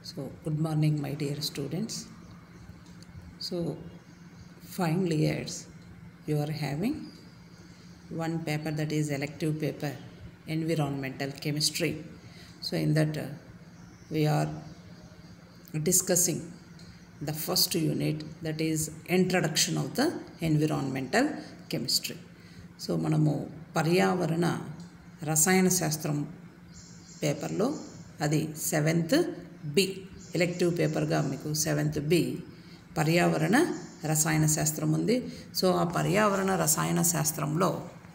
So, good morning, my dear students. So, final years, you are having one paper that is elective paper, environmental chemistry. So, in that, uh, we are discussing the first unit that is introduction of the environmental chemistry. So మనము పర్యావరణ రసాయన శాస్త్రం పేపర్లో అది seventh B elective పేపర్గా మీకు seventh B పర్యావరణ రసాయన శాస్త్రం ఉంది సో ఆ పర్యావరణ రసాయన శాస్త్రంలో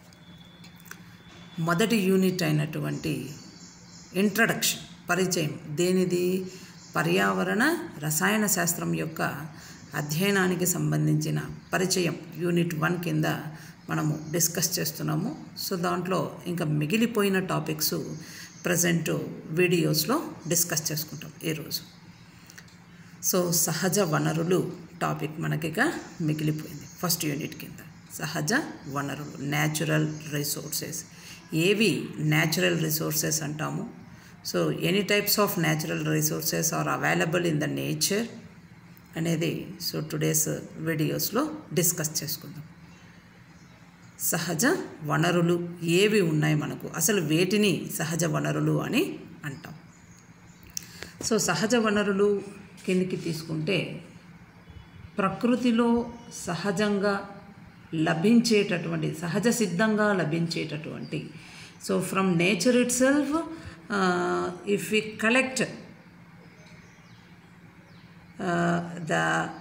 మొదటి యూనిట్ అయినటువంటి ఇంట్రడక్షన్ పరిచయం దేనిది పర్యావరణ రసాయన శాస్త్రం యొక్క అధ్యయనానికి సంబంధించిన పరిచయం యూనిట్ వన్ కింద మనము డిస్కస్ చేస్తున్నాము సో దాంట్లో ఇంకా మిగిలిపోయిన టాపిక్స్ ప్రజెంట్ వీడియోస్లో డిస్కస్ చేసుకుంటాం ఈరోజు సో సహజ వనరులు టాపిక్ మనకిక మిగిలిపోయింది ఫస్ట్ యూనిట్ కింద సహజ వనరులు న్యాచురల్ రిసోర్సెస్ ఏవి న్యాచురల్ రిసోర్సెస్ అంటాము so any types of natural resources are available in the nature అనేది సో టుడేస్ వీడియోస్లో డిస్కస్ చేసుకుందాం సహజ వనరులు ఏవి ఉన్నాయి మనకు అసలు వేటిని సహజ వనరులు అని అంటాం సో సహజ వనరులు కిందికి తీసుకుంటే ప్రకృతిలో సహజంగా లభించేటటువంటి సహజ సిద్ధంగా లభించేటటువంటి so from nature itself if we collect the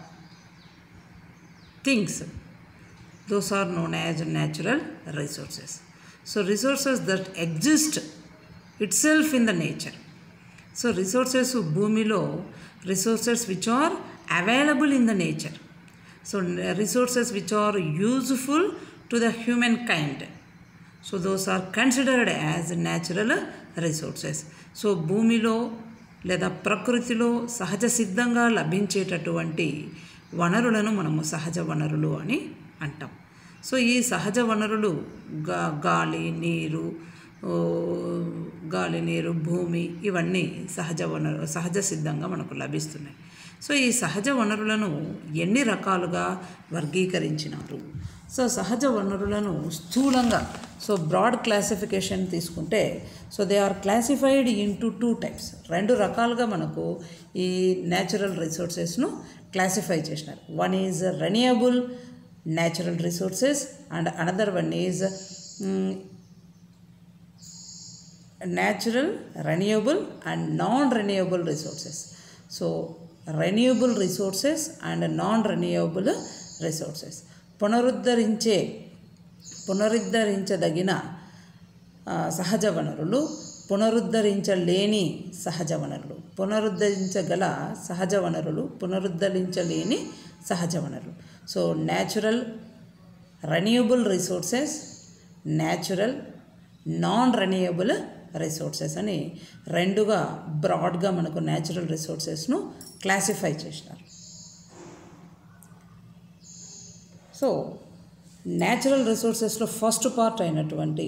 things those are known as natural resources so resources that exist itself in the nature so resources భూమిలో resources which are available in the nature so resources which are useful to the humankind so those are considered as natural resources so భూమిలో లేదా ప్రకృతిలో సహజ సిద్ధంగా లభించేటటువంటి వనరులను మనము సహజ వనరులు అని అంటాం సో ఈ సహజ వనరులు గా గాలి నీరు గాలి నీరు భూమి ఇవన్నీ సహజ వనరు సహజ సిద్ధంగా మనకు లభిస్తున్నాయి సో ఈ సహజ వనరులను ఎన్ని రకాలుగా వర్గీకరించినారు సో సహజ వనరులను స్థూలంగా సో బ్రాడ్ క్లాసిఫికేషన్ తీసుకుంటే so they are classified into two types రెండు రకాలుగా మనకు ఈ న్యాచురల్ రిసోర్సెస్ను క్లాసిఫై చేసినారు one is renewable natural resources and another one is um, natural renewable and non-renewable resources so renewable resources and non-renewable resources పునరుద్ధరించే పునరుద్ధరించదగిన సహజ వనరులు పునరుద్ధరించలేని సహజ వనరులు పునరుద్ధరించగల సహజ వనరులు పునరుద్ధరించలేని సహజ వనరులు so natural renewable resources natural non renewable resources అని రెండుగా బ్రాడ్గా మనకు న్యాచురల్ రిసోర్సెస్ను క్లాసిఫై చేసినారు సో న్యాచురల్ రిసోర్సెస్లో ఫస్ట్ పార్ట్ అయినటువంటి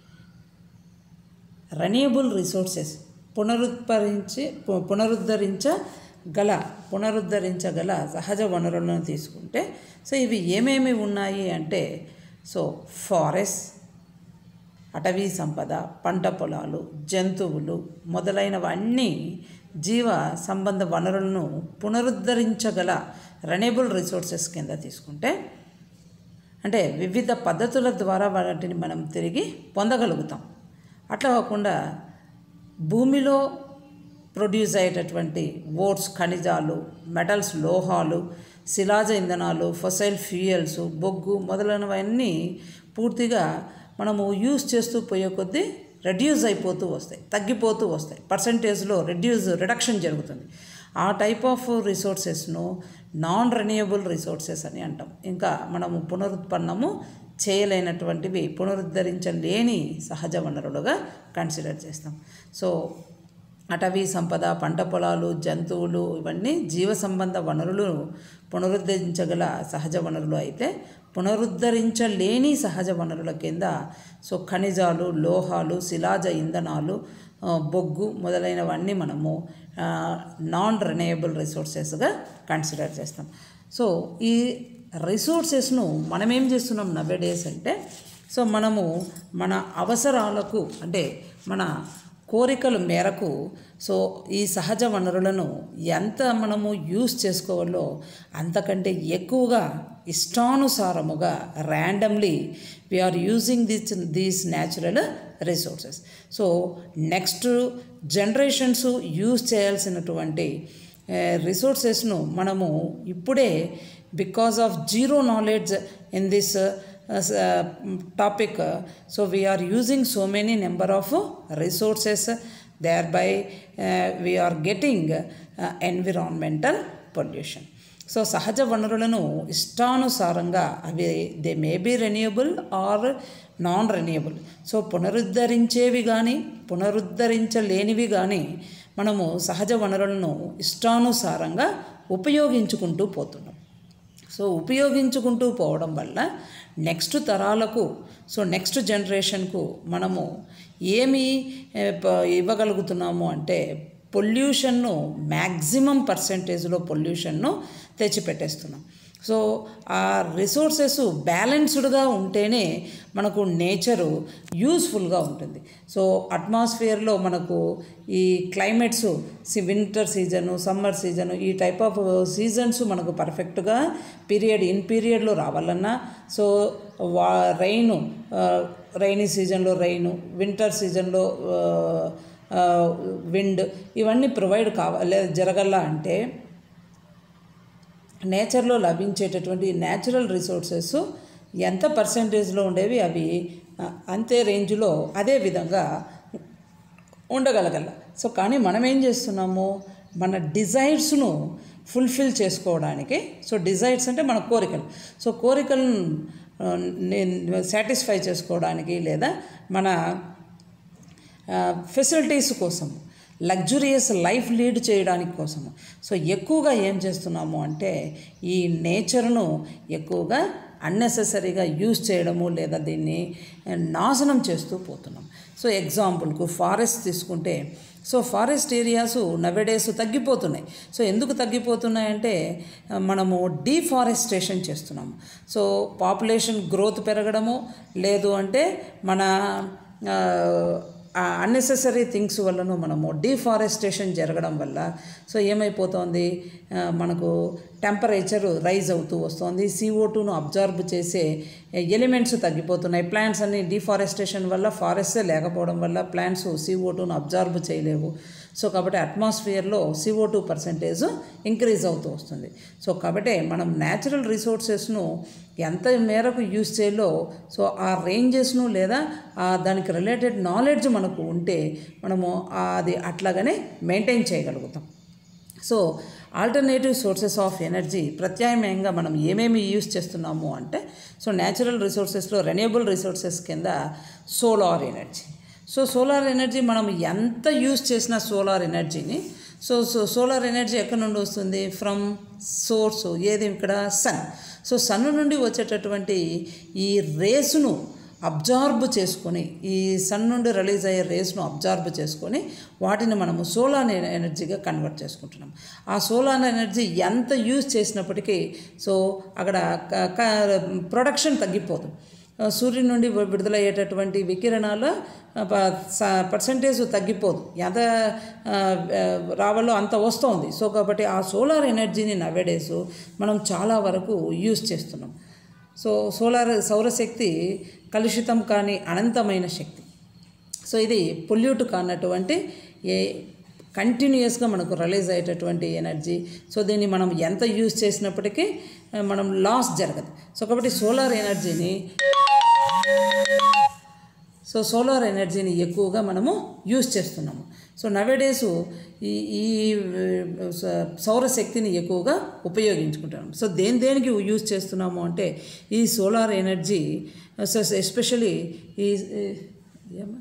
రెన్యూబుల్ రిసోర్సెస్ పునరుద్ధరించి పునరుద్ధరించగల పునరుద్ధరించగల సహజ వనరులను తీసుకుంటే సో ఇవి ఏమేమి ఉన్నాయి అంటే సో ఫారెస్ట్ అటవీ సంపద పంట పొలాలు జంతువులు మొదలైనవన్నీ జీవ సంబంధ వనరులను పునరుద్ధరించగల రెన్యూబుల్ రిసోర్సెస్ కింద తీసుకుంటే అంటే వివిధ పద్ధతుల ద్వారా వాటిని మనం తిరిగి పొందగలుగుతాం అట్లా కాకుండా భూమిలో ప్రొడ్యూస్ అయ్యేటటువంటి ఓట్స్ ఖనిజాలు మెటల్స్ లోహాలు శిలాజ ఇంధనాలు ఫొసైల్ ఫ్యూయల్స్ బొగ్గు మొదలైనవన్నీ పూర్తిగా మనము యూజ్ చేస్తూ పోయే కొద్దీ రెడ్యూస్ అయిపోతూ వస్తాయి తగ్గిపోతూ వస్తాయి పర్సంటేజ్లో రెడ్యూస్ రిడక్షన్ జరుగుతుంది ఆ టైప్ ఆఫ్ రిసోర్సెస్ను నాన్ రెన్యూయబుల్ రిసోర్సెస్ అని అంటాం ఇంకా మనము పునరుత్పన్నము చేయలేనటువంటివి పునరుద్ధరించలేని సహజ వనరులుగా కన్సిడర్ చేస్తాం సో అటవీ సంపద పంట పొలాలు జంతువులు ఇవన్నీ జీవ సంబంధ వనరులు పునరుద్ధరించగల సహజ వనరులు అయితే పునరుద్ధరించలేని సహజ వనరుల కింద సో ఖనిజాలు లోహాలు శిలాజ ఇంధనాలు ఆ, బొగ్గు మొదలైనవన్నీ మనము నాన్ రెన్యూయబుల్ రిసోర్సెస్గా కన్సిడర్ చేస్తాం సో ఈ రిసోర్సెస్ను మనం ఏం చేస్తున్నాం నవ్వే డేస్ అంటే సో మనము మన అవసరాలకు అంటే మన కోరికల మేరకు సో ఈ సహజ వనరులను ఎంత మనము యూస్ చేసుకోవాలో అంతకంటే ఎక్కువగా ఇష్టానుసారముగా randomly we are using this these natural resources so next generations use చేయాల్సినటువంటి రిసోర్సెస్ను మనము ఇప్పుడే because of zero knowledge in this topic so we are using so many number of resources thereby we are getting environmental pollution so సహజ వనరులను ఇష్టానుసారంగా అవి they may be renewable or non renewable so పునరుద్ధరించేవి కానీ పునరుద్ధరించలేనివి కానీ మనము సహజ వనరులను ఇష్టానుసారంగా ఉపయోగించుకుంటూ పోతున్నాం సో ఉపయోగించుకుంటూ పోవడం వల్ల నెక్స్ట్ తరాలకు సో నెక్స్ట్ జనరేషన్కు మనము ఏమి ఏ, ప- ఇవ్వగలుగుతున్నాము అంటే పొల్యూషన్ను మ్యాక్సిమం పర్సంటేజ్లో పొల్యూషన్ను తెచ్చిపెట్టేస్తున్నాం సో ఆ రిసోర్సెస్ బ్యాలెన్స్డ్గా ఉంటేనే మనకు నేచరు యూస్ఫుల్గా ఉంటుంది సో అట్మాస్ఫియర్లో మనకు ఈ climates winter season summer season ఈ టైప్ ఆఫ్ సీజన్స్ మనకు పర్ఫెక్ట్గా పీరియడ్ ఇన్ పీరియడ్లో రావాలన్నా సో వా రైను రైనీ సీజన్లో రైను వింటర్ సీజన్లో విండ్ ఇవన్నీ ప్రొవైడ్ కావాలి జరగల్లా అంటే నేచర్లో లభించేటటువంటి న్యాచురల్ రిసోర్సెస్ ఎంత పర్సంటేజ్లో ఉండేవి అవి ఆ, అంతే రేంజ్లో అదే విధంగా ఉండగలగల సో కానీ మనం ఏం చేస్తున్నాము మన డిజైర్స్ను ఫుల్ఫిల్ చేసుకోవడానికి సో డిజైర్స్ అంటే మన కోరికలు సో కోరికలను సాటిస్ఫై చేసుకోవడానికి లేదా మన ఫెసిలిటీస్ కోసం లగ్జూరియస్ లైఫ్ లీడ్ చేయడానికి కోసము సో ఎక్కువగా ఏం చేస్తున్నాము అంటే ఈ నేచర్ను ఎక్కువగా అన్నెసెసరీగా యూజ్ చేయడము లేదా దీన్ని నాశనం చేస్తూ పోతున్నాం సో ఎగ్జాంపుల్కు ఫారెస్ట్ తీసుకుంటే సో ఫారెస్ట్ ఏరియాస్ నవెడేస్ తగ్గిపోతున్నాయి సో ఎందుకు తగ్గిపోతున్నాయంటే ఆ, మనము డీఫారెస్టేషన్ చేస్తున్నాము సో పాపులేషన్ గ్రోత్ పెరగడము లేదు అంటే మన అన్నెసెసరీ థింగ్స్ వల్లను మనము డీఫారెస్టేషన్ జరగడం వల్ల సో ఏమైపోతుంది ఆ, మనకు టెంపరేచర్ రైజ్ అవుతూ వస్తుంది సిఓ టూను అబ్జర్బ్ చేసే ఎలిమెంట్స్ తగ్గిపోతున్నాయి ప్లాంట్స్ అన్ని డీఫారెస్టేషన్ వల్ల ఫారెస్టే లేకపోవడం వల్ల ప్లాంట్స్ సిఓ టూను అబ్జర్బ్ చేయలేవు సో కాబట్టి అట్మాస్ఫియర్లో సిఓ టూ పర్సెంటేజ్ ఇంక్రీజ్ అవుతూ వస్తుంది సో కాబట్టి మనం న్యాచురల్ రిసోర్సెస్ను ఎంత మేరకు యూజ్ చేయాలో సో ఆ రేంజెస్ను లేదా ఆ దానికి రిలేటెడ్ నాలెడ్జ్ మనకు ఉంటే మనము ఆ అది అట్లాగనే మెయింటైన్ చేయగలుగుతాం so alternative sources of energy ప్రత్యామ్నాయంగా మనం ఏమేమి యూస్ చేస్తున్నాము అంటే సో న్యాచురల్ రిసోర్సెస్లో రెన్యూబుల్ రిసోర్సెస్ కింద solar energy so solar energy మనం ఎంత యూస్ చేసిన సోలార్ ఎనర్జీని సో సో సోలార్ ఎనర్జీ ఎక్కడి నుండి వస్తుంది ఫ్రమ్ సోర్స్ ఏది ఇక్కడ సన్ సో సన్ నుండి వచ్చేటటువంటి ఈ రేసును అబ్జార్బ్ చేసుకొని ఈ సన్ నుండి రిలీజ్ అయ్యే రేస్ను అబ్జార్బ్ చేసుకొని వాటిని మనము సోలార్ ఎనర్జీగా కన్వర్ట్ చేసుకుంటున్నాం ఆ సోలార్ ఎనర్జీ ఎంత యూజ్ చేసినప్పటికీ సో అక్కడ ప్రొడక్షన్ తగ్గిపోదు ఆ, సూర్యుని నుండి వి- విడుదలయ్యేటటువంటి వికిరణాల పర్సంటేజ్ తగ్గిపోదు ఎంత ఆ, ఆ, రావాలో అంత వస్తుంది సో కాబట్టి ఆ సోలార్ ఎనర్జీని నవ్వేడేస్ మనం చాలా వరకు యూజ్ చేస్తున్నాం సో సోలార్ సౌరశక్తి కలుషితం కాని అనంతమైన శక్తి సో ఇది పొల్యూట్ కానటువంటి ఏ కంటిన్యూస్గా మనకు రిలీజ్ అయ్యేటటువంటి ఎనర్జీ సో దీన్ని మనం ఎంత యూజ్ చేసినప్పటికీ ఆ, మనం లాస్ జరగదు సో కాబట్టి సోలార్ ఎనర్జీని సో సోలార్ ఎనర్జీని ఎక్కువగా మనము యూజ్ చేస్తున్నాము సో నవేడేస్ ఈ ఈ ఆ, స- సౌరశక్తిని ఎక్కువగా ఉపయోగించుకుంటున్నాం సో దేని దేనికి యూజ్ చేస్తున్నాము అంటే ఈ సోలార్ ఎనర్జీ సో ఎస్పెషలీ ఈ ఈ- ఏమ్మా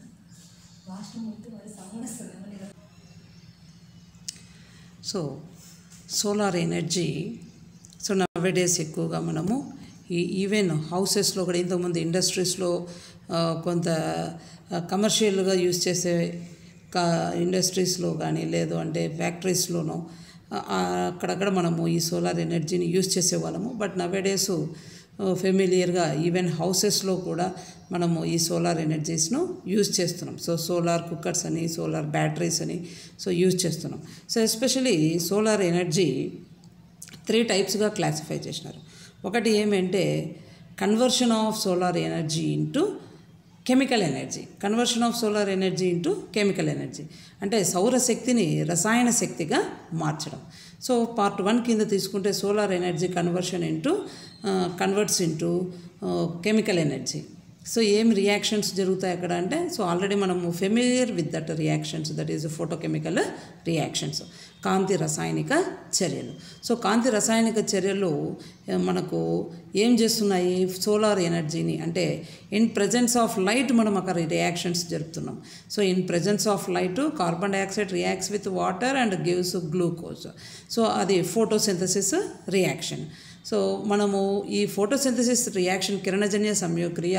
so solar energy so nowadays ఎక్కువగా మనము ఈ ఈవెన్ హౌసెస్లో కూడా ఇంతకుముందు ఇండస్ట్రీస్లో ఆ, కొంత కమర్షియల్గా యూస్ చేసే కా ఇండస్ట్రీస్లో కానీ లేదు అంటే ఫ్యాక్టరీస్లోనో ఆ- ఆ అక్కడక్కడ మనము ఈ సోలార్ ఎనర్జీని యూజ్ చేసేవాళ్ళము బట్ నవేడేస్ ఫెమిలియర్గా ఈవెన్ హౌసెస్లో కూడా మనము ఈ సోలార్ ఎనర్జీస్ను యూజ్ చేస్తున్నాం సో సోలార్ కుక్కర్స్ అని సోలార్ బ్యాటరీస్ అని సో యూజ్ చేస్తున్నాం so especially solar energy three టైప్స్గా క్లాసిఫై చేసినారు ఒకటి ఏమంటే conversion of solar energy into chemical energy conversion of solar energy into chemical energy అంటే సౌర శక్తిని రసాయన శక్తిగా మార్చడం సో పార్ట్ వన్ కింద తీసుకుంటే solar energy conversion into converts into chemical energy so ఏం రియాక్షన్స్ జరుగుతాయి అక్కడ అంటే సో ఆల్రెడీ మనము familiar with that reactions that is photochemical reactions కాంతి రసాయనిక చర్యలు సో కాంతి రసాయనిక చర్యలు ఆ, మనకు ఏం చేస్తున్నాయి సోలార్ ఎనర్జీని అంటే ఇన్ ప్రజెన్స్ ఆఫ్ లైట్ మనం అక్కడ రియాక్షన్స్ జరుపుతున్నాం so in presence of light carbon dioxide reacts with water and gives glucose so అది ఫోటోసింథసిస్ రియాక్షన్ సో మనము ఈ ఫోటోసింథసిస్ రియాక్షన్ కిరణజన్య సంయోక్రియ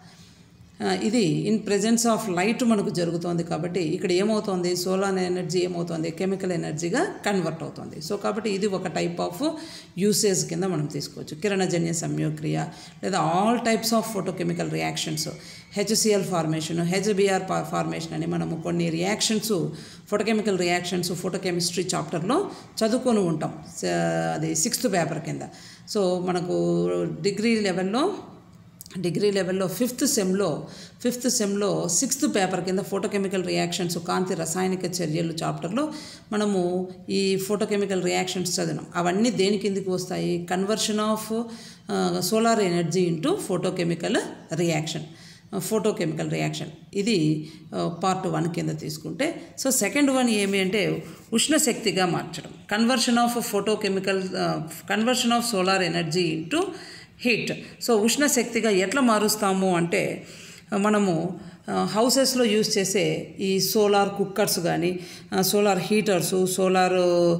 ఆ, ఇది ఇన్ ప్రెజెన్స్ ఆఫ్ లైట్ మనకు జరుగుతోంది కాబట్టి ఇక్కడ ఏమవుతోంది సోలార్ ఎనర్జీ ఏమవుతోంది కెమికల్ ఎనర్జీగా కన్వర్ట్ అవుతుంది సో కాబట్టి ఇది ఒక టైప్ ఆఫ్ యూసేజ్ కింద మనం తీసుకోవచ్చు కిరణజన్య సంయోక్రియ లేదా all types of photochemical reactions HCl formation HBr formation అని మనము కొన్ని రియాక్షన్స్ ఫోటోకెమికల్ రియాక్షన్స్ ఫోటోకెమిస్ట్రీ చాప్టర్లో చదువుకొని ఉంటాం స- అది సిక్స్త్ పేపర్ కింద సో మనకు డిగ్రీ లెవెల్లో డిగ్రీ లెవెల్లో ఫిఫ్త్ సెమ్లో ఫిఫ్త్ సెమ్లో సిక్స్త్ పేపర్ కింద ఫోటోకెమికల్ రియాక్షన్స్ కాంతి రసాయనిక చర్యలు చాప్టర్లో మనము ఈ ఫోటోకెమికల్ రియాక్షన్స్ చదివినాం అవన్నీ దేని కిందికి వస్తాయి conversion of solar energy into photochemical reaction photochemical reaction ఇది పార్ట్ వన్ కింద తీసుకుంటే సో సెకండ్ వన్ ఏమి అంటే ఉష్ణశక్తిగా మార్చడం conversion of photochemical conversion of solar energy into heat so ఉష్ణశక్తిగా ఎట్లా మారుస్తాము అంటే మనము హౌసెస్లో యూజ్ చేసే ఈ సోలార్ కుక్కర్స్ కానీ సోలార్ హీటర్స్ సోలార్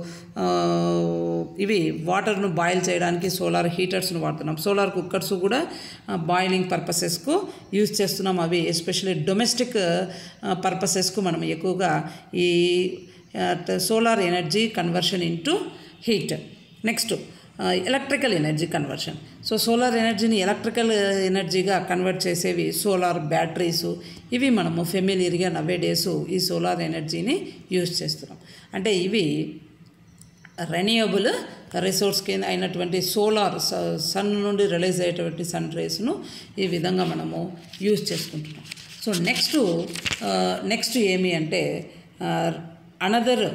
ఇవి వాటర్ను బాయిల్ చేయడానికి సోలార్ హీటర్స్ను వాడుతున్నాం సోలార్ కుక్కర్స్ కూడా బాయిలింగ్ పర్పసెస్కు యూజ్ చేస్తున్నాం అవి ఎస్పెషల్లీ డొమెస్టిక్ పర్పసెస్కు మనం ఎక్కువగా ఈ solar energy conversion into heat next electrical energy conversion so solar ఎనర్జీని ఎలక్ట్రికల్ ఎనర్జీగా కన్వర్ట్ చేసేవి సోలార్ బ్యాటరీస్ ఇవి మనము ఫెమిలియర్గా నవ్వే డేస్ ఈ సోలార్ ఎనర్జీని యూజ్ చేస్తున్నాం అంటే ఇవి రెన్యూయబుల్ రిసోర్స్ కింద అయినటువంటి సోలార్ సన్ నుండి రిలీజ్ అయ్యేటువంటి సన్ రేస్ను ఈ విధంగా మనము యూజ్ చేసుకుంటున్నాం సో నెక్స్ట్ నెక్స్ట్ ఏమి అంటే అనదర్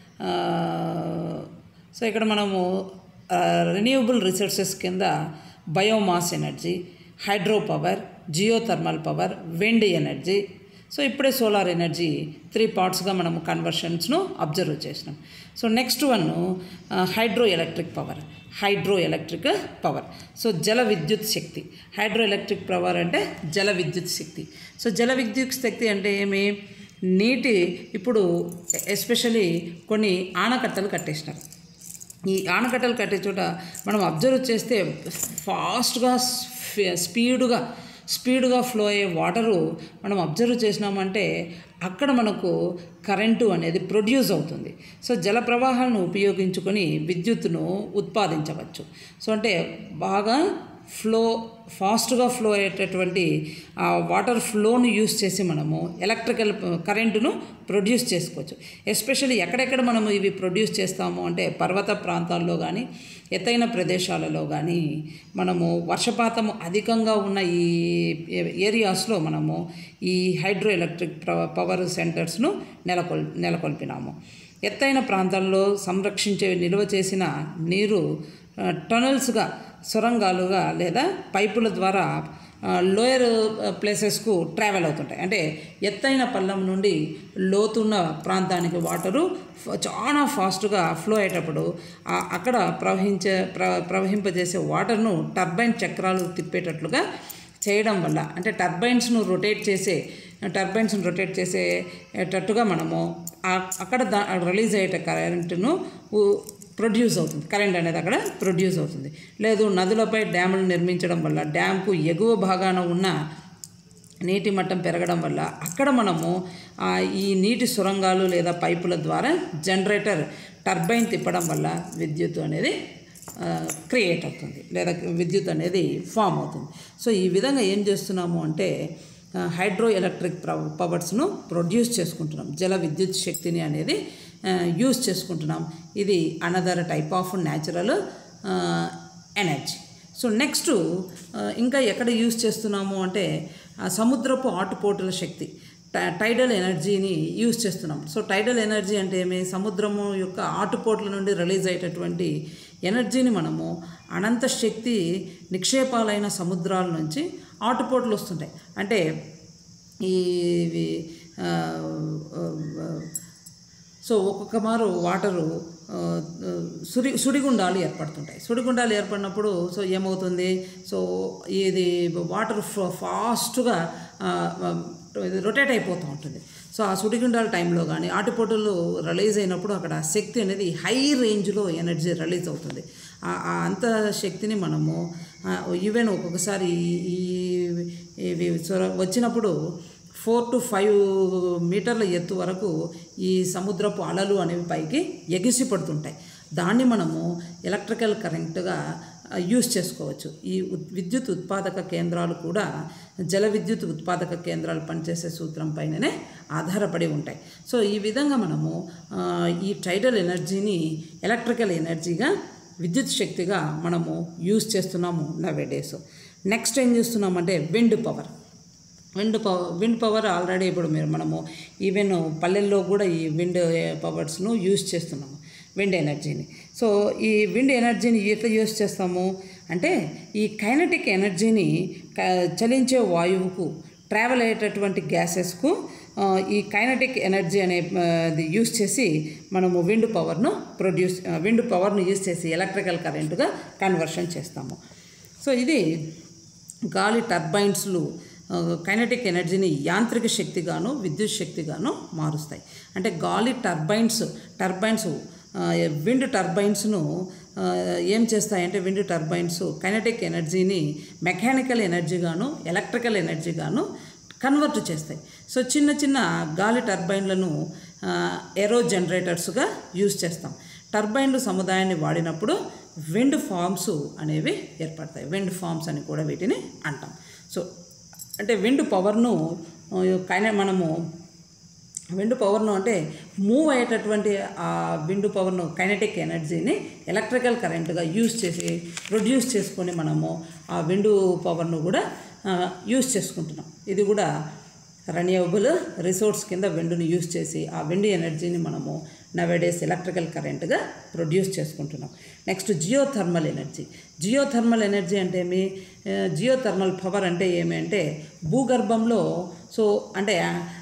సో ఇక్కడ మనము రెన్యూవబుల్ రిసోర్సెస్ కింద biomass energy hydro power geothermal power wind energy so ఇప్పుడే సోలార్ ఎనర్జీ త్రీ పార్ట్స్గా మనము కన్వర్షన్స్ను అబ్జర్వ్ చేసినాం so next one hydro electric power hydro electric power so జల విద్యుత్ శక్తి హైడ్రో ఎలక్ట్రిక్ పవర్ అంటే జల విద్యుత్ శక్తి సో జల విద్యుత్ శక్తి అంటే ఏమి నీటి ఇప్పుడు ఎస్పెషలీ కొన్ని ఆనకట్టలు కట్టేసినారు ఈ ఆనకట్టలు కట్టే చోట మనం అబ్జర్వ్ చేస్తే ఫాస్ట్గా స్పీడ్గా స్పీడ్గా ఫ్లో అయ్యే వాటరు మనం అబ్జర్వ్ చేసినామంటే అక్కడ మనకు కరెంటు అనేది ప్రొడ్యూస్ అవుతుంది సో జల ప్రవాహాలను ఉపయోగించుకొని విద్యుత్తును ఉత్పాదించవచ్చు సో అంటే బాగా ఫ్లో ఫాస్ట్గా ఫ్లో అయ్యేటటువంటి ఆ వాటర్ ఫ్లోను యూస్ చేసి మనము ఎలక్ట్రికల్ కరెంటును ప్రొడ్యూస్ చేసుకోవచ్చు ఎస్పెషల్లీ ఎక్కడెక్కడ మనము ఇవి ప్రొడ్యూస్ చేస్తాము అంటే పర్వత ప్రాంతాల్లో కానీ ఎత్తైన ప్రదేశాలలో కానీ మనము వర్షపాతం అధికంగా ఉన్న ఈ ఏరియాస్లో మనము ఈ హైడ్రో ఎలక్ట్రిక్ పవర్ సెంటర్స్ను నెలకొల్ నెలకొల్పినాము ఎత్తైన ప్రాంతాల్లో సంరక్షించే నిల్వ చేసిన నీరు టనల్స్గా సొరంగాలుగా లేదా పైపుల ద్వారా లోయర్ ప్లేసెస్కు ట్రావెల్ అవుతుంటాయి అంటే ఎత్తైన పల్లం నుండి లోతున్న ప్రాంతానికి వాటరు ఫ- చాలా ఫాస్ట్గా ఫ్లో అయ్యేటప్పుడు ఆ- అక్కడ ప్రవహించే ప్ర ప్రవహింపజేసే వాటర్ను టర్బైన్ చక్రాలు తిప్పేటట్లుగా చేయడం వల్ల అంటే టర్బైన్స్ను రొటేట్ చేసే టర్బైన్స్ను రొటేట్ చేసేటట్టుగా మనము ఆ- అక్కడ దా రిలీజ్ అయ్యే కరెంటును ఉ- ప్రొడ్యూస్ అవుతుంది కరెంట్ అనేది అక్కడ ప్రొడ్యూస్ అవుతుంది లేదు నదులపై డ్యాములు నిర్మించడం వల్ల డ్యామ్కు ఎగువ భాగాన ఉన్న నీటి మట్టం పెరగడం వల్ల అక్కడ మనము ఆ, ఈ నీటి సొరంగాలు లేదా పైపుల ద్వారా జనరేటర్ టర్బైన్ తిప్పడం వల్ల విద్యుత్ అనేది క్రియేట్ అవుతుంది లేదా విద్యుత్ అనేది ఫామ్ అవుతుంది సో ఈ విధంగా ఏం చేస్తున్నాము అంటే హైడ్రో ఎలక్ట్రిక్ పవర్స్ను ప్రొడ్యూస్ చేసుకుంటున్నాం జల విద్యుత్ శక్తిని అనేది యూజ్ చేసుకుంటున్నాం ఇది another type of natural energy so next ఇంకా ఎక్కడ యూజ్ చేస్తున్నాము అంటే ఆ సముద్రపు ఆటుపోటుల శక్తి టై- టైడల్ ఎనర్జీని యూజ్ చేస్తున్నాం సో టైడల్ ఎనర్జీ అంటే ఏమి సముద్రము యొక్క ఆటుపోట్ల నుండి రిలీజ్ అయ్యేటటువంటి ఎనర్జీని మనము అనంత శక్తి నిక్షేపాలైన సముద్రాల నుంచి ఆటుపోట్లు వస్తుంటాయి అంటే ఈ ఇవి, ఆ, ఆ, ఆ, సో ఒక్కొక్క మారు వాటరు ఆ, ఆ, సుడి సుడిగుండాలు ఏర్పడుతుంటాయి సుడిగుండాలు ఏర్పడినప్పుడు సో ఏమవుతుంది సో ఇది వాటర్ ఫాస్ట్గా రొటేట్ అయిపోతూ ఉంటుంది సో ఆ సుడిగుండాల టైంలో కానీ ఆటుపోటులు రిలీజ్ అయినప్పుడు అక్కడ శక్తి అనేది హై రేంజ్లో ఎనర్జీ రిలీజ్ అవుతుంది ఆ- ఆ అంత శక్తిని మనము ఈవెన్ ఒక్కొక్కసారి ఈ- ఈ ఇవి సొర- వచ్చినప్పుడు ఫోర్ టు ఫైవ్ మీటర్ల ఎత్తు వరకు ఈ సముద్రపు అలలు అనేవి పైకి ఎగిసి పడుతుంటాయి దాన్ని మనము ఎలక్ట్రికల్ కరెంటుగా యూస్ చేసుకోవచ్చు ఈ ఉత్- విద్యుత్ ఉత్పాదక కేంద్రాలు కూడా జల విద్యుత్ ఉత్పాదక కేంద్రాలు పనిచేసే సూత్రం పైననే ఆధారపడి ఉంటాయి సో ఈ విధంగా మనము ఆ, ఈ టైడల్ ఎనర్జీని ఎలక్ట్రికల్ ఎనర్జీగా విద్యుత్ శక్తిగా మనము యూస్ చేస్తున్నాము నవేడేస్ నెక్స్ట్ ఏం చేస్తున్నామంటే wind power wind power wind power already ఇప్పుడు మీరు మనము ఈవెన్ పల్లెల్లో కూడా ఈ విండ్ పవర్స్ను యూజ్ చేస్తున్నాము విండ్ ఎనర్జీని సో ఈ విండ్ ఎనర్జీని ఎట్లా యూజ్ చేస్తాము అంటే ఈ కైనటిక్ ఎనర్జీని క- చలించే వాయువుకు ట్రావెల్ అయ్యేటటువంటి గ్యాసెస్కు ఆ, ఈ కైనటిక్ ఎనర్జీ అనే ఆ, అది యూజ్ చేసి మనము విండ్ పవర్ను ప్రొడ్యూస్ ఆ, విండ్ పవర్ను యూజ్ చేసి ఎలక్ట్రికల్ కరెంటుగా కన్వర్షన్ చేస్తాము సో ఇది గాలి టర్బైన్స్లు కైనటిక్ ఎనర్జీని యాంత్రిక శక్తిగాను విద్యుత్ శక్తిగాను మారుస్తాయి అంటే గాలి టర్బైన్స్ టర్బైన్స్ విండ్ టర్బైన్స్ను ఆ, ఏం చేస్తాయంటే విండ్ టర్బైన్స్ కైనటిక్ ఎనర్జీని మెకానికల్ ఎనర్జీగాను ఎలక్ట్రికల్ ఎనర్జీగాను కన్వర్ట్ చేస్తాయి సో చిన్న చిన్న గాలి టర్బైన్లను ఏరో జనరేటర్స్గా యూజ్ చేస్తాం టర్బైన్లు సముదాయాన్ని వాడినప్పుడు విండ్ ఫార్మ్స్ అనేవి ఏర్పడతాయి విండ్ ఫార్మ్స్ అని కూడా వీటిని అంటాం సో అంటే విండ్ పవర్ను కైన మనము విండ్ పవర్ను అంటే మూవ్ అయ్యేటటువంటి ఆ విండ్ పవర్ను కైనటిక్ ఎనర్జీని ఎలక్ట్రికల్ కరెంటుగా యూజ్ చేసి ప్రొడ్యూస్ చేసుకొని మనము ఆ విండ్ పవర్ను కూడా యూజ్ చేసుకుంటున్నాం ఇది కూడా రెన్యూవబుల్ రిసోర్స్ కింద విండ్ని యూజ్ చేసి ఆ విండ్ ఎనర్జీని మనము నవేడేస్ ఎలక్ట్రికల్ కరెంట్గా ప్రొడ్యూస్ చేసుకుంటున్నాం next geothermal energy geothermal energy అంటే ఏమి జియోథర్మల్ పవర్ అంటే ఏమి అంటే భూగర్భంలో సో అంటే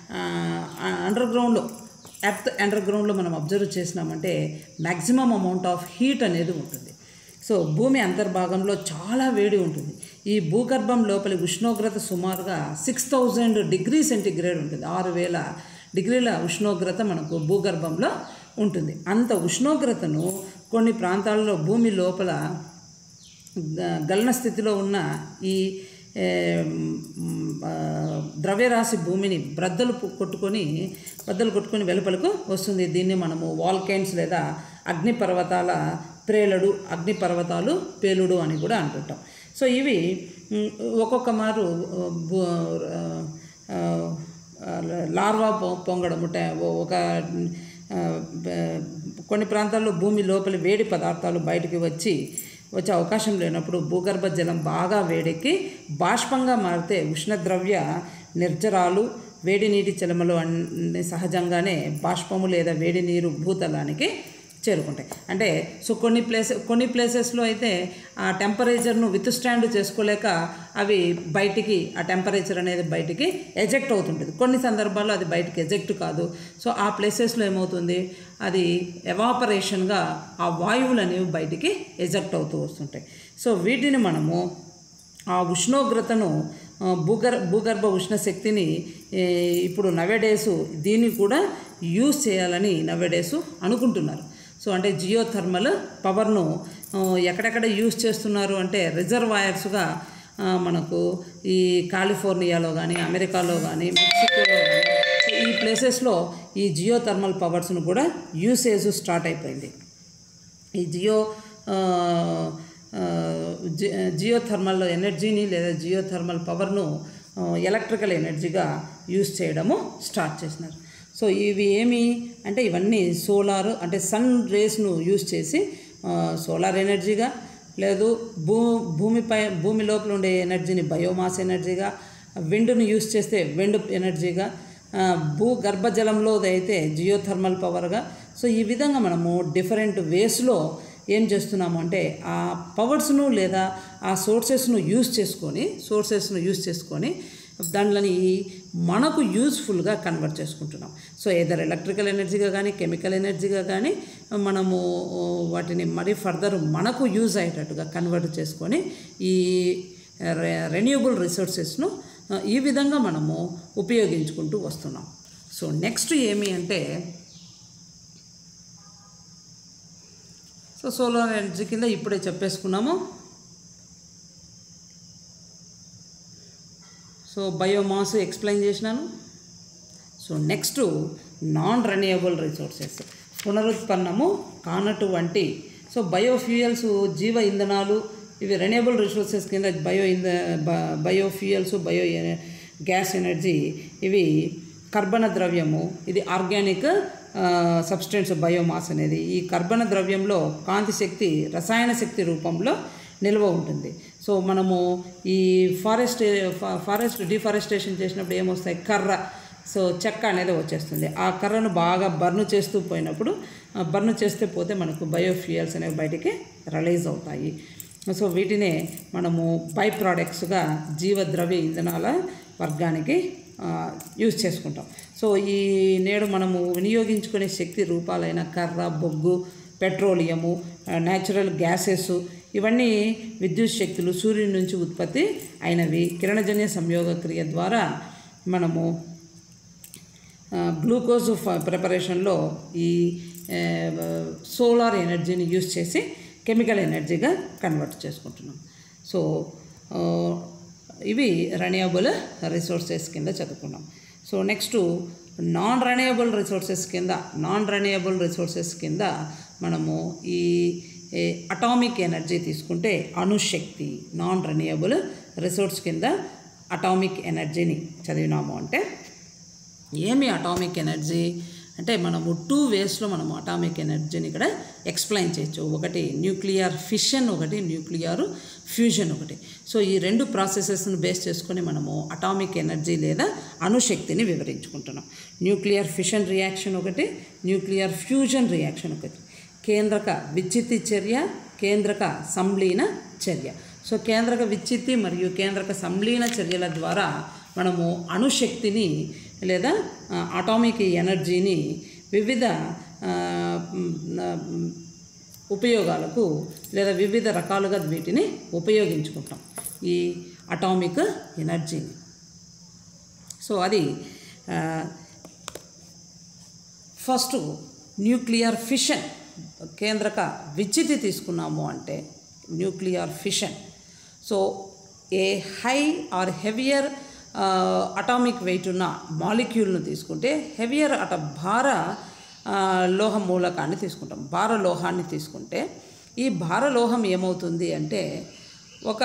అండర్ గ్రౌండ్లో ఎర్త్ అండర్ గ్రౌండ్లో మనం అబ్జర్వ్ చేసినామంటే మ్యాక్సిమం అమౌంట్ ఆఫ్ హీట్ అనేది ఉంటుంది సో భూమి అంతర్భాగంలో చాలా వేడి ఉంటుంది ఈ భూగర్భం లోపలి ఉష్ణోగ్రత సుమారుగా సిక్స్ థౌజండ్ డిగ్రీ సెంటిగ్రేడ్ ఉంటుంది ఆరు వేల డిగ్రీల ఉష్ణోగ్రత మనకు భూగర్భంలో ఉంటుంది అంత ఉష్ణోగ్రతను కొన్ని ప్రాంతాల్లో భూమి లోపల గ- గలన స్థితిలో ఉన్న ఈ ఏ, మ్, ఆ, ద్రవ్యరాశి భూమిని బ్రద్దలు పు- కొట్టుకొని బద్దలు కొట్టుకొని వెలుపలకు వస్తుంది దీన్ని మనము వాల్కైన్స్ లేదా అగ్నిపర్వతాల ప్రేలుడు అగ్నిపర్వతాలు పేలుడు అని కూడా అంటుంటాం సో ఇవి మ్, ఒక్కొక్క మారు ఆ, భూ- ఆ, ఆ, లార్వా పొ- పొంగడము ట- ఒక ఆ, బ- కొన్ని ప్రాంతాల్లో భూమి లోపలి వేడి పదార్థాలు బయటికి వచ్చి వచ్చే అవకాశం లేనప్పుడు భూగర్భ జలం బాగా వేడెక్కి బాష్పంగా మారితే ఉష్ణద్రవ్య నిర్జరాలు వేడి నీటి చలమలు అన్ని సహజంగానే బాష్పము లేదా వేడి నీరు భూతలానికి చేరుకుంటాయి అంటే సో కొన్ని ప్లేస్ కొన్ని ప్లేసెస్లో అయితే ఆ టెంపరేచర్ను విత్ స్టాండ్ చేసుకోలేక అవి బయటికి ఆ టెంపరేచర్ అనేది బయటికి ఎజెక్ట్ అవుతుంటుంది కొన్ని సందర్భాల్లో అది బయటికి ఎజెక్ట్ కాదు సో ఆ ప్లేసెస్లో ఏమవుతుంది అది ఎవాపరేషన్గా ఆ వాయువులు అనేవి బయటికి ఎజెక్ట్ అవుతూ వస్తుంటాయి సో వీటిని మనము ఆ ఉష్ణోగ్రతను ఆ, భూగర్ భూగర్భ ఉష్ణ శక్తిని ఏ, ఇప్పుడు నవేడేసు దీన్ని కూడా యూజ్ చేయాలని నవేడేసు అనుకుంటున్నారు సో అంటే జియోథర్మల్ పవర్ను ఆ, ఎక్కడెక్కడ యూజ్ చేస్తున్నారు అంటే రిజర్వాయర్స్గా ఆ, మనకు ఈ కాలిఫోర్నియాలో కానీ అమెరికాలో కానీ మెక్సికోలో కానీ సో ఈ ప్లేసెస్లో ఈ జియో థర్మల్ పవర్స్ను కూడా యూసేజ్ స్టార్ట్ అయిపోయింది ఈ జియో ఆ, ఆ, జి- జియో థర్మల్ ఎనర్జీని లేదా జియో థర్మల్ పవర్ను ఆ, ఎలక్ట్రికల్ ఎనర్జీగా యూస్ చేయడము స్టార్ట్ చేసినారు సో ఇవి ఏమి అంటే ఇవన్నీ సోలార్ అంటే సన్ రేస్ను యూస్ చేసి ఆ, సోలార్ ఎనర్జీగా లేదు భూ భూమిపై భూమి లోపల ఉండే ఎనర్జీని బయోమాస్ ఎనర్జీగా విండ్ను యూస్ చేస్తే విండ్ ఎనర్జీగా ఆ, భూ గర్భజలంలో అయితే జియోథర్మల్ పవర్గా సో ఈ విధంగా మనము డిఫరెంట్ వేస్లో ఏం చేస్తున్నాము అంటే ఆ పవర్స్ను లేదా ఆ సోర్సెస్ను యూస్ చేసుకొని సోర్సెస్ను యూస్ చేసుకొని దాంట్లోని మనకు యూస్ఫుల్గా కన్వర్ట్ చేసుకుంటున్నాం సో ఏదర్ ఎలక్ట్రికల్ ఎనర్జీగా కానీ కెమికల్ ఎనర్జీగా కానీ మనము వాటిని మరీ ఫర్దర్ మనకు యూజ్ అయ్యేటట్టుగా కన్వర్ట్ చేసుకొని ఈ రెన్యూబుల్ రిసోర్సెస్ను ఈ విధంగా మనము ఉపయోగించుకుంటూ వస్తున్నాం సో నెక్స్ట్ ఏమి అంటే సో సోలార్ ఎనర్జీ కింద ఇప్పుడే చెప్పేసుకున్నాము సో బయోమాస్ ఎక్స్ప్లెయిన్ చేసినాను so next non renewable resources పునరుత్పన్నము కానటువంటి సో బయోఫ్యూయల్స్ జీవ ఇంధనాలు ఇవి రెన్యూబుల్ రిసోర్సెస్ కింద బయో ఇంధ బ- బయోఫ్యూయల్స్ బయో ఎన- గ్యాస్ ఎనర్జీ ఇవి కర్బన ద్రవ్యము ఇది ఆర్గానిక్ సబ్స్టెన్స్ బయోమాస్ అనేది ఈ కర్బన ద్రవ్యంలో కాంతి శక్తి రసాయన శక్తి రూపంలో నిల్వ ఉంటుంది సో మనము ఈ ఫారెస్ట్ ఫారెస్ట్ డిఫారెస్టేషన్ చేసినప్పుడు ఏమొస్తాయి కర్ర సో చెక్క అనేది వచ్చేస్తుంది ఆ కర్రను బాగా బర్న్ చేస్తూ పోయినప్పుడు బర్న్ చేస్తే పోతే మనకు బయోఫ్యూయల్స్ అనేవి బయటికి రిలీజ్ అవుతాయి సో వీటినే మనము బై ప్రోడక్ట్స్గా జీవద్రవ్య ఇంధనాల వర్గానికి యూజ్ చేసుకుంటాం సో ఈ నేడు మనము వినియోగించుకునే శక్తి రూపాలైన కర్ర బొగ్గు పెట్రోలియము న్యాచురల్ గ్యాసెస్ ఇవన్నీ విద్యుత్ శక్తులు సూర్యుని నుంచి ఉత్పత్తి అయినవి కిరణజన్య సంయోగ క్రియ ద్వారా మనము ఆ, గ్లూకోజ్ ఫ- ప్రిపరేషన్లో ఈ ఆ, సోలార్ ఎనర్జీని యూస్ చేసి కెమికల్ ఎనర్జీగా కన్వర్ట్ చేసుకుంటున్నాం సో ఆ, ఇవి రెన్యూబుల్ రిసోర్సెస్ కింద చదువుకున్నాం so next non renewable resources కింద నాన్ రెన్యూబుల్ రిసోర్సెస్ కింద మనము ఈ అటామిక్ ఎనర్జీ తీసుకుంటే అణుశక్తి నాన్ రెన్యూబుల్ రిసోర్స్ కింద అటామిక్ ఎనర్జీని చదివినాము అంటే ఏమి అటామిక్ ఎనర్జీ అంటే మనము టూ వేస్లో మనము అటామిక్ ఎనర్జీని ఇక్కడ ఎక్స్ప్లెయిన్ చేయొచ్చు ఒకటి న్యూక్లియర్ ఫిషన్ ఒకటి న్యూక్లియర్ ఫ్యూజన్ ఒకటి సో ఈ రెండు ప్రాసెసెస్ను బేస్ చేసుకొని మనము అటామిక్ ఎనర్జీ లేదా అణుశక్తిని వివరించుకుంటున్నాం న్యూక్లియర్ ఫిషన్ రియాక్షన్ ఒకటి న్యూక్లియర్ ఫ్యూజన్ రియాక్షన్ ఒకటి కేంద్రక విచ్చిత్తి చర్య కేంద్రక సంలీన చర్య సో కేంద్రక విచ్చిత్తి మరియు కేంద్రక సంలీన చర్యల ద్వారా మనము అణుశక్తిని లేదా అటామిక్ ఎనర్జీని వివిధ ఆ, మ్, ఆ, మ్, ఉపయోగాలకు లేదా వివిధ రకాలుగా వీటిని ఉపయోగించుకుంటాం ఈ అటామిక్ ఎనర్జీని సో అది ఆ, ఫస్ట్ న్యూక్లియర్ ఫిషన్ కేంద్రక విచ్చితి తీసుకున్నాము అంటే nuclear fission so a high or heavier atomic weight ఉన్న మాలిక్యూల్ను తీసుకుంటే హెవియర్ అట భార ఆ, లోహ మూలకాన్ని తీసుకుంటాం భార లోహాన్ని తీసుకుంటే ఈ భార లోహం ఏమవుతుంది అంటే ఒక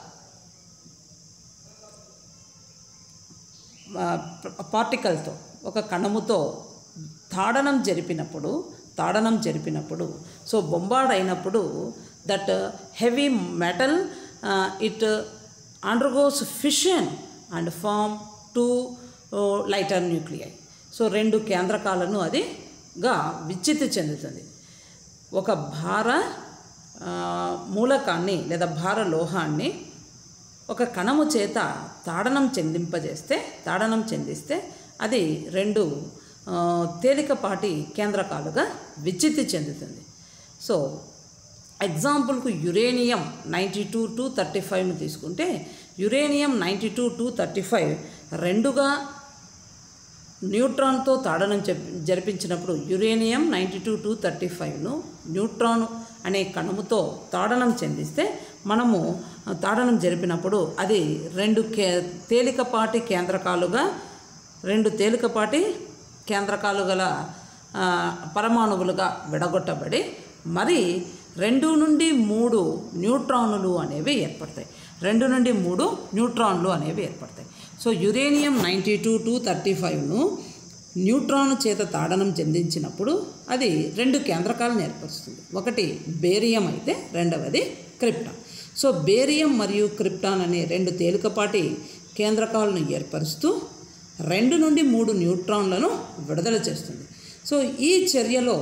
పార్టికల్తో ఒక కణముతో తాడనం జరిపినప్పుడు తాడనం జరిపినప్పుడు సో బొంబార్డ్ అయినప్పుడు that heavy metal it undergoes fission and form two lighter nuclei so రెండు కేంద్రకాలను అదిగా విచ్చిత్తి చెందుతుంది ఒక భార ఆ, మూలకాన్ని లేదా భార లోహాన్ని ఒక కణము చేత తాడనం చెందింపజేస్తే తాడనం చెందిస్తే అది రెండు ఆ, తేలికపాటి కేంద్రకాలుగా విచ్చిత్తి చెందుతుంది సో ఎగ్జాంపుల్కు uranium ninety two two thirty ఫైవ్ను తీసుకుంటే uranium ninety two two thirty five రెండుగా న్యూట్రాన్తో తాడనం చెప్- జరిపించినప్పుడు uranium ninety two two thirty ఫైవ్ను న్యూట్రాన్ అనే కణముతో తాడనం చెందిస్తే మనము తాడనం జరిపినప్పుడు అది రెండు కే తేలికపాటి కేంద్రకాలుగా రెండు తేలికపాటి కేంద్రకాలు గల ఆ, పరమాణువులుగా విడగొట్టబడి మరి రెండు నుండి మూడు న్యూట్రానులు అనేవి ఏర్పడతాయి రెండు నుండి మూడు న్యూట్రాన్లు అనేవి ఏర్పడతాయి so uranium ninety two two thirty ఫైవ్ను న్యూట్రాన్ చేత తాడనం చెందించినప్పుడు అది రెండు కేంద్రకాలను ఏర్పరుస్తుంది ఒకటి బేరియం అయితే రెండవది క్రిప్టాన్ సో బేరియం మరియు క్రిప్టాన్ అనే రెండు తేలికపాటి కేంద్రకాలను ఏర్పరుస్తూ రెండు నుండి మూడు న్యూట్రాన్లను విడుదల చేస్తుంది సో ఈ చర్యలో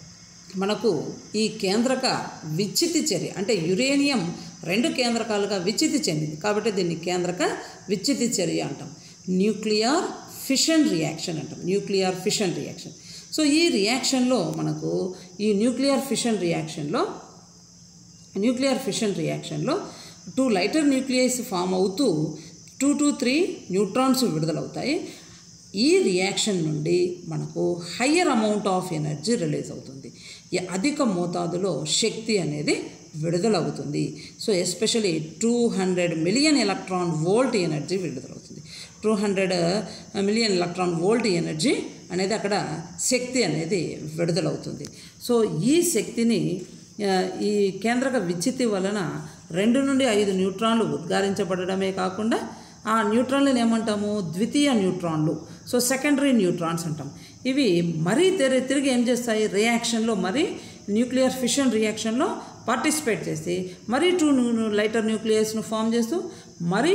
మనకు ఈ కేంద్రక విచ్చితి చర్య అంటే యురేనియం రెండు కేంద్రకాలుగా విచ్చితి చెందింది కాబట్టి దీన్ని కేంద్రక విచ్చితి చర్య అంటాం న్యూక్లియర్ ఫిషన్ రియాక్షన్ అంటాం న్యూక్లియర్ ఫిషన్ రియాక్షన్ సో ఈ రియాక్షన్లో మనకు ఈ న్యూక్లియర్ ఫిషన్ రియాక్షన్లో న్యూక్లియర్ ఫిషన్ రియాక్షన్లో టూ లైటర్ న్యూక్లియస్ ఫామ్ అవుతూ టూ టు త్రీ న్యూట్రాన్స్ విడుదలవుతాయి ఈ రియాక్షన్ నుండి మనకు higher amount of energy release అవుతుంది ఈ అధిక మోతాదులో శక్తి అనేది విడుదలవుతుంది so especially two hundred million electron volt energy విడుదలవుతుంది two hundred million electron volt energy అనేది అక్కడ శక్తి అనేది విడుదలవుతుంది సో ఈ శక్తిని ఆ, ఈ కేంద్రక విచ్చితి వలన రెండు నుండి ఐదు న్యూట్రాన్లు ఉద్గారించబడమే కాకుండా ఆ న్యూట్రాన్లను ఏమంటాము ద్వితీయ న్యూట్రాన్లు సో సెకండరీ న్యూట్రాన్స్ అంటాం ఇవి మరీ తిరిగి తిరిగి ఏం చేస్తాయి రియాక్షన్లో మరి న్యూక్లియర్ ఫిషన్ రియాక్షన్లో పార్టిసిపేట్ చేసి మరీ టూ లైటర్ న్యూక్లియస్ను ఫామ్ చేస్తూ మరీ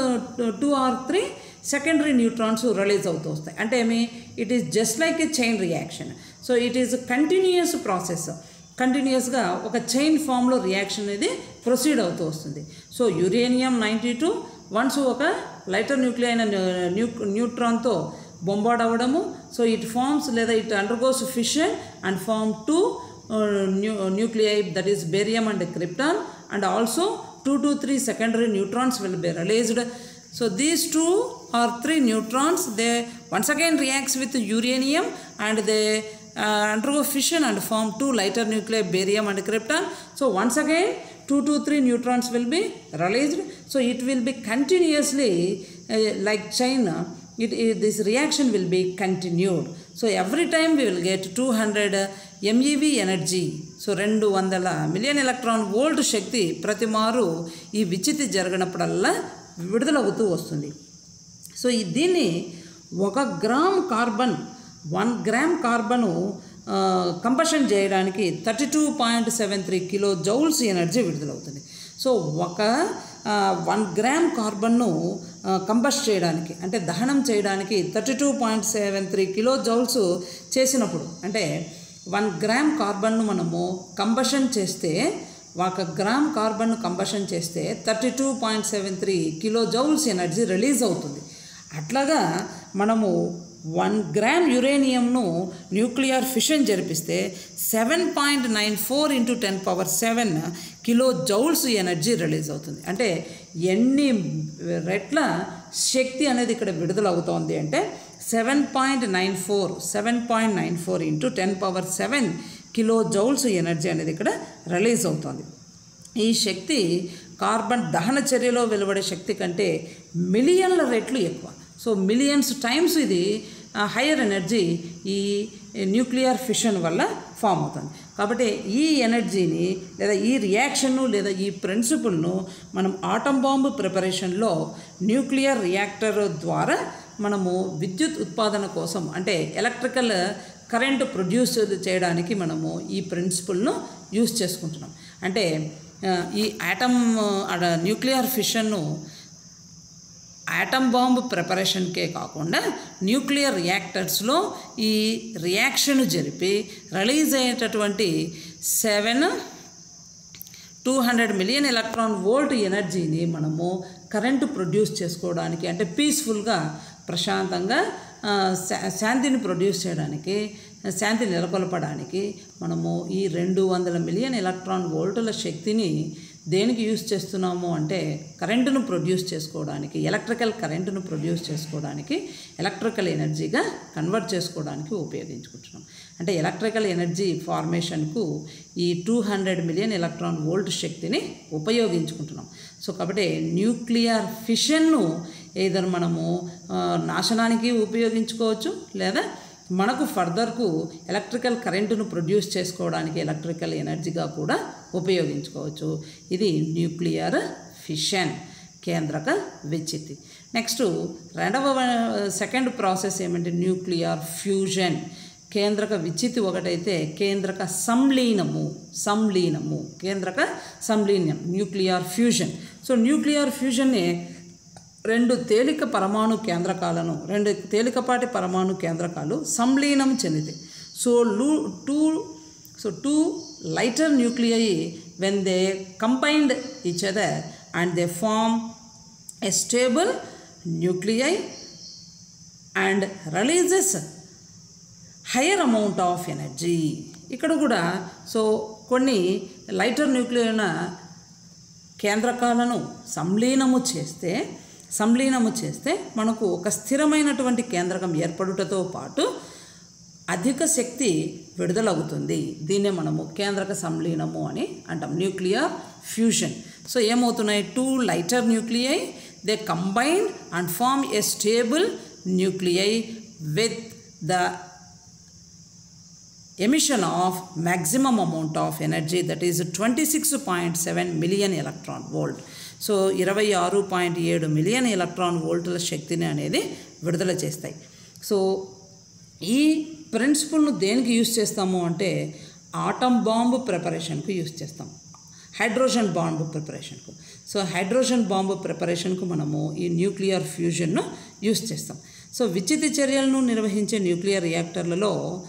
two or three secondary neutrons release అవుతూ వస్తాయి అంటే ఏమి it is just like a chain reaction so it is continuous process కంటిన్యూస్గా ఒక చైన్ ఫామ్లో రియాక్షన్ అనేది ప్రొసీడ్ అవుతూ వస్తుంది so uranium ninety two once ఒక లైటర్ న్యూక్లియర్ అయిన న్యూ న్యూట్రాన్తో బొంబార్డ్ అవ్వడము సో ఇట్ ఫార్మ్స్ లేదా it undergoes fission and form two న్యూ nuclei that is barium and krypton and also two to three secondary neutrons will be released So these two or three neutrons, they once again reacts with uranium and they uh, undergo fission and form two lighter nuclei, barium and krypton. So once again, two to three neutrons will be released. So it will be continuously uh, like China. It, it, this reaction will be continued. So every time we will get 200 MeV energy. So రెండు వందల million electron volt శక్తి ప్రతి మారు ఈ విచ్చితి జరగనప్పుడల్లా విడుదలవుతూ వస్తుంది so ఈ దీన్ని ఒక gram carbon one gram carbon combustion చేయడానికి thirty two point seven three kilo joules energy విడుదలవుతుంది సో ఒక వన్ గ్రామ్ కార్బన్ను కంబస్ట్ చేయడానికి అంటే దహనం చేయడానికి thirty two point seven three kilo joules చేసినప్పుడు అంటే వన్ గ్రామ్ కార్బన్ను మనము కంబషన్ చేస్తే ఒక గ్రామ్ కార్బన్ను కంబషన్ చేస్తే thirty two point seven three kilo joules energy release అవుతుంది అట్లాగా మనము వన్ గ్రామ్ యురేనియంను న్యూక్లియర్ ఫిషన్ జరిపిస్తే seven point nine four into ten power seven kilo joules energy release అవుతుంది అంటే ఎన్ని రెట్ల శక్తి అనేది ఇక్కడ విడుదల అవుతోంది అంటే seven point nine four seven point nine four into ten power seven kilo joules energy అనేది ఇక్కడ రిలీజ్ అవుతుంది ఈ శక్తి కార్బన్ దహన చర్యలో వెలువడే శక్తి కంటే మిలియన్ల రెట్లు ఎక్కువ సో మిలియన్స్ టైమ్స్ ఇది హయ్యర్ ఎనర్జీ ఈ న్యూక్లియర్ ఫిషన్ వల్ల ఫామ్ అవుతుంది కాబట్టి ఈ ఎనర్జీని లేదా ఈ రియాక్షన్ను లేదా ఈ ప్రిన్సిపుల్ను మనం ఆటం బాంబు ప్రిపరేషన్లో న్యూక్లియర్ రియాక్టర్ ద్వారా మనము విద్యుత్ ఉత్పాదన కోసం అంటే ఎలక్ట్రికల్ కరెంట్ ప్రొడ్యూస్ చేయడానికి మనము ఈ ప్రిన్సిపల్ను యూస్ చేసుకుంటున్నాం అంటే ఆ, ఈ ఆటమ్ న్యూక్లియర్ ఫిషన్ను ఆటమ్ బాంబ్ ప్రిపరేషన్కే కాకుండా న్యూక్లియర్ రియాక్టర్స్లో ఈ రియాక్షన్ జరిపి రిలీజ్ అయ్యేటటువంటి seven two hundred million electron volt ఎనర్జీని మనము కరెంటు ప్రొడ్యూస్ చేసుకోవడానికి అంటే పీస్ఫుల్గా ప్రశాంతంగా ఆ, శా- శాంతిని ప్రొడ్యూస్ చేయడానికి శాంతి నెలకొల్పడానికి మనము ఈ రెండు వందల మిలియన్ ఎలక్ట్రాన్ వోల్టుల శక్తిని దేనికి యూస్ చేస్తున్నాము అంటే కరెంటును ప్రొడ్యూస్ చేసుకోవడానికి ఎలక్ట్రికల్ కరెంటును ప్రొడ్యూస్ చేసుకోవడానికి ఎలక్ట్రికల్ ఎనర్జీగా కన్వర్ట్ చేసుకోవడానికి ఉపయోగించుకుంటున్నాం అంటే ఎలక్ట్రికల్ ఎనర్జీ ఫార్మేషన్కు ఈ two hundred million electron volt శక్తిని ఉపయోగించుకుంటున్నాం సో కాబట్టి న్యూక్లియర్ ఫిషన్ను ఏదైనా మనము ఆ, నాశనానికి ఉపయోగించుకోవచ్చు లేదా మనకు ఫర్దర్కు ఎలక్ట్రికల్ కరెంటును ప్రొడ్యూస్ చేసుకోవడానికి ఎలక్ట్రికల్ ఎనర్జీగా కూడా ఉపయోగించుకోవచ్చు ఇది న్యూక్లియర్ ఫిషన్ కేంద్రక విచ్చితి నెక్స్ట్ రెండవ సెకండ్ ప్రాసెస్ ఏమంటే న్యూక్లియర్ ఫ్యూజన్ కేంద్రక విచ్చితి ఒకటైతే కేంద్రక సంలీనము సంలీనము కేంద్రక సంలీనం న్యూక్లియర్ ఫ్యూజన్ సో న్యూక్లియర్ ఫ్యూజన్నే రెండు తేలిక పరమాణు కేంద్రకాలను రెండు తేలికపాటి పరమాణు కేంద్రకాలు సంలీనం చెందితాయి సో లూ two so two lighter nuclei when they combined each other and they form a stable nuclei and releases higher amount of energy ఇక్కడ కూడా సో కొన్ని లైటర్ న్యూక్లియర్ కేంద్రకాలను సంలీనము చేస్తే సంలీనము చేస్తే మనకు ఒక స్థిరమైనటువంటి కేంద్రకం ఏర్పడుటతో పాటు అధిక శక్తి విడుదలవుతుంది దీన్నే మనము కేంద్రక సంలీనము అని అంటాం న్యూక్లియర్ ఫ్యూజన్ సో ఏమవుతున్నాయి two lighter nuclei they combined and form a stable nuclei with the emission of maximum amount of energy that is twenty six point seven million electron volt so ఇరవై ఆరు point ఏడు million electron వోల్టుల శక్తిని అనేది విడుదల చేస్తాయి so ఈ ప్రిన్సిపల్ను దేనికి యూస్ చేస్తాము అంటే ఆటం బాంబు ప్రిపరేషన్కు యూస్ చేస్తాం హైడ్రోజన్ బాంబు ప్రిపరేషన్కు సో హైడ్రోజన్ బాంబు ప్రిపరేషన్కు మనము ఈ న్యూక్లియర్ ఫ్యూజన్ను యూస్ చేస్తాం సో విచితి చర్యలను నిర్వహించే న్యూక్లియర్ రియాక్టర్లలో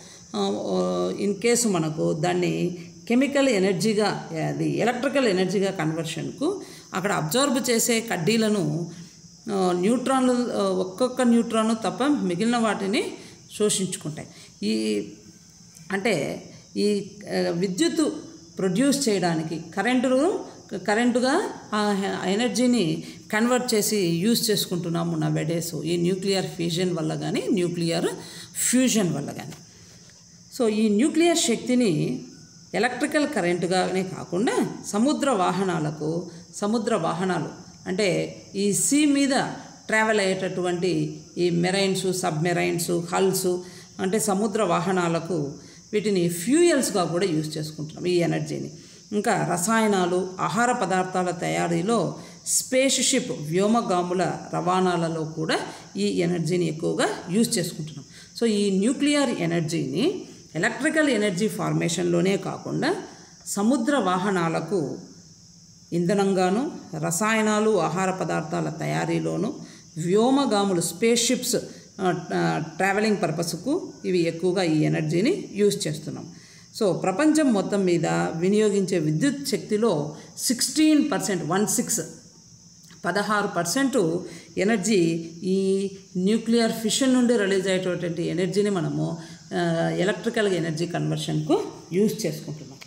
ఇన్ కేసు మనకు దాన్ని కెమికల్ ఎనర్జీగా అది ఎలక్ట్రికల్ ఎనర్జీగా కన్వర్షన్కు అక్కడ అబ్జర్బ్ చేసే కడ్డీలను ఆ, న్యూట్రాన్లు ఆ, ఒక్కొక్క న్యూట్రాన్ తప్ప మిగిలిన వాటిని శోషించుకుంటాయి ఈ అంటే ఈ ఆ, విద్యుత్తు ప్రొడ్యూస్ చేయడానికి కరెంటును కరెంటుగా ఆ ఎనర్జీని కన్వర్ట్ చేసి యూజ్ చేసుకుంటున్నాము నా వెడేస్ ఈ న్యూక్లియర్ ఫ్యూజన్ వల్ల కానీ న్యూక్లియర్ ఫ్యూజన్ వల్ల కానీ సో ఈ న్యూక్లియర్ శక్తిని ఎలక్ట్రికల్ కరెంటుగానే కాకుండా సముద్ర వాహనాలకు సముద్ర వాహనాలు అంటే ఈ సీ మీద ట్రావెల్ అయ్యేటటువంటి ఈ మెరైన్స్ సబ్మెరైన్స్ హల్స్ అంటే సముద్ర వాహనాలకు వీటిని ఫ్యూయల్స్గా కూడా యూజ్ చేసుకుంటున్నాం ఈ ఎనర్జీని ఇంకా రసాయనాలు ఆహార పదార్థాల తయారీలో స్పేస్ షిప్ వ్యోమగాముల రవాణాలలో కూడా ఈ ఎనర్జీని ఎక్కువగా యూజ్ చేసుకుంటున్నాం సో ఈ న్యూక్లియర్ ఎనర్జీని ఎలక్ట్రికల్ ఎనర్జీ ఫార్మేషన్లోనే కాకుండా సముద్ర వాహనాలకు ఇంధనంగాను రసాయనాలు ఆహార పదార్థాల తయారీలోను వ్యోమగాములు స్పేస్ షిప్స్ ట్రావెలింగ్ పర్పస్కు ఇవి ఎక్కువగా ఈ ఎనర్జీని యూజ్ చేస్తున్నాం సో ప్రపంచం మొత్తం మీద వినియోగించే విద్యుత్ శక్తిలో సిక్స్టీన్ పర్సెంట్ వన్ సిక్స్ పదహారు పర్సెంట్ ఎనర్జీ ఈ న్యూక్లియర్ ఫిషన్ నుండి రిలీజ్ అయ్యేటటువంటి ఎనర్జీని మనము ఆ, ఎలక్ట్రికల్ ఎనర్జీ కన్వర్షన్కు యూజ్ చేసుకుంటున్నాం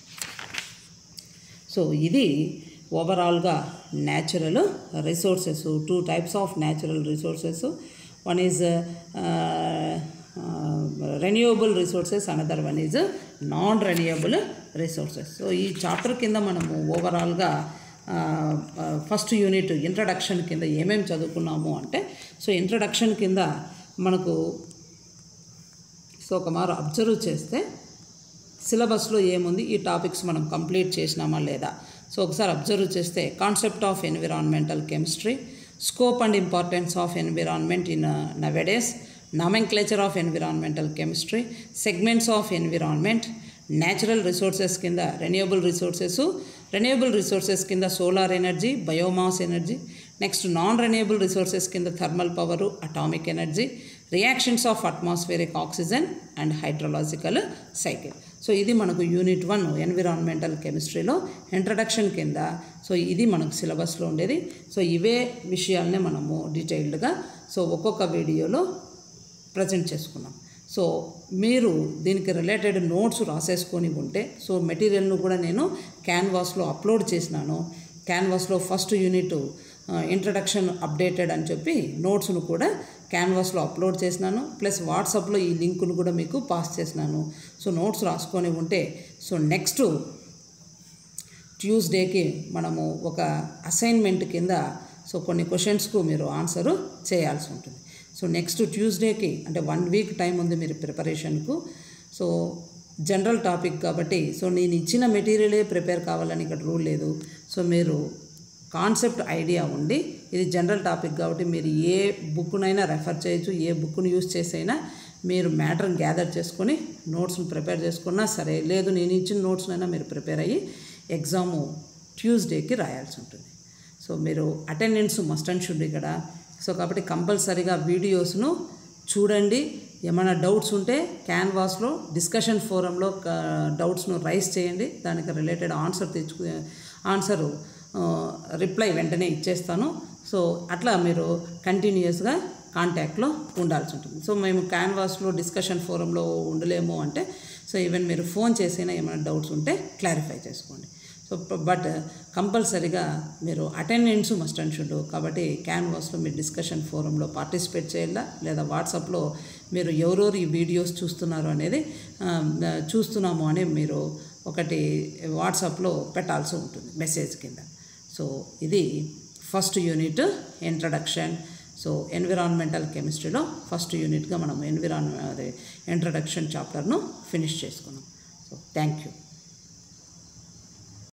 సో ఇది ఓవరాల్గా natural resources two types of natural resources one is renewable resources another one is non renewable resources so ఈ చాప్టర్ కింద మనము ఓవరాల్గా ఫస్ట్ యూనిట్ ఇంట్రడక్షన్ కింద ఏమేమి చదువుకున్నాము అంటే సో ఇంట్రడక్షన్ కింద మనకు సో ఒక మారు అబ్జర్వ్ చేస్తే సిలబస్లో ఏముంది ఈ టాపిక్స్ మనం కంప్లీట్ చేసినామా లేదా సో ఒకసారి అబ్జర్వ్ చేస్తే concept of environmental chemistry scope and importance of environment in nowadays nomenclature of environmental chemistry segments of environment natural resources కింద రెన్యూవబుల్ రిసోర్సెస్ రెన్యూవబుల్ రిసోర్సెస్ కింద solar energy biomass energy next non renewable resources కింద thermal power atomic energy reactions of atmospheric oxygen and hydrological cycle so ఇది మనకు unit one environmental కెమిస్ట్రీలో introduction కింద so ఇది మనకు సిలబస్లో ఉండేది సో ఇవే విషయాలనే మనము డీటెయిల్డ్గా సో ఒక్కొక్క వీడియోలో ప్రజెంట్ చేసుకున్నాం సో మీరు దీనికి రిలేటెడ్ నోట్స్ రాసేసుకొని ఉంటే సో మెటీరియల్ను కూడా నేను క్యాన్వాస్లో అప్లోడ్ చేసినాను క్యాన్వాస్లో ఫస్ట్ యూనిట్ ఇంట్రడక్షన్ అప్డేటెడ్ అని చెప్పి నోట్స్ను కూడా క్యాన్వాస్లో అప్లోడ్ చేసినాను ప్లస్ వాట్సాప్లో ఈ లింకును కూడా మీకు పాస్ చేసినాను సో నోట్స్ రాసుకొని ఉంటే సో నెక్స్ట్ ట్యూస్డేకి మనము ఒక అసైన్మెంట్ కింద సో కొన్ని క్వశ్చన్స్కు మీరు ఆన్సరు చేయాల్సి ఉంటుంది సో నెక్స్ట్ ట్యూస్డేకి అంటే వన్ వీక్ టైం ఉంది మీరు ప్రిపరేషన్కు సో జనరల్ టాపిక్ కాబట్టి సో నేను ఇచ్చిన మెటీరియలే ప్రిపేర్ కావాలని ఇక్కడ రూల్ లేదు సో మీరు కాన్సెప్ట్ ఐడియా ఉండి ఇది జనరల్ టాపిక్ కాబట్టి మీరు ఏ బుక్నైనా రెఫర్ చేయొచ్చు ఏ బుక్ను యూస్ చేసైనా మీరు మ్యాటర్ని గ్యాదర్ చేసుకొని నోట్స్ని ప్రిపేర్ చేసుకున్నా సరే లేదు నేను ఇచ్చిన నోట్స్నైనా మీరు ప్రిపేర్ అయ్యి ఎగ్జాము ట్యూస్డేకి రాయాల్సి ఉంటుంది సో మీరు అటెండెన్స్ మస్ట్ అండ్ షుడ్ ఇక్కడ సో కాబట్టి కంపల్సరీగా వీడియోస్ను చూడండి ఏమైనా డౌట్స్ ఉంటే క్యాన్వాస్లో డిస్కషన్ ఫోరంలో డౌట్స్ను రైస్ చేయండి దానికి రిలేటెడ్ ఆన్సర్ తెచ్చుకు ఆన్సరు రిప్లై వెంటనే ఇచ్చేస్తాను సో అట్లా మీరు కంటిన్యూస్గా కాంటాక్ట్లో ఉండాల్సి ఉంటుంది సో మేము క్యాన్వాస్లో డిస్కషన్ ఫోరంలో ఉండలేము అంటే సో ఈవెన్ మీరు ఫోన్ చేసైనా ఏమైనా డౌట్స్ ఉంటే క్లారిఫై చేసుకోండి సో బట్ కంపల్సరీగా మీరు అటెండెన్స్ మస్ట్ అండ్ షుడ్ కాబట్టి క్యాన్వాస్లో మీరు డిస్కషన్ ఫోరంలో పార్టిసిపేట్ చేయాలా లేదా వాట్సాప్లో మీరు ఎవరెవరు ఈ వీడియోస్ చూస్తున్నారు అనేది ఆ, చూస్తున్నాము అని మీరు ఒకటి వాట్సాప్లో పెట్టాల్సి ఉంటుంది మెసేజ్ కింద సో ఇది first unit introduction so environmental కెమిస్ట్రీలో ఫస్ట్ యూనిట్గా మనం ఎన్విరాన్ అదే ఇంట్రడక్షన్ చాప్టర్ను ఫినిష్ చేసుకున్నాం సో థ్యాంక్ యూ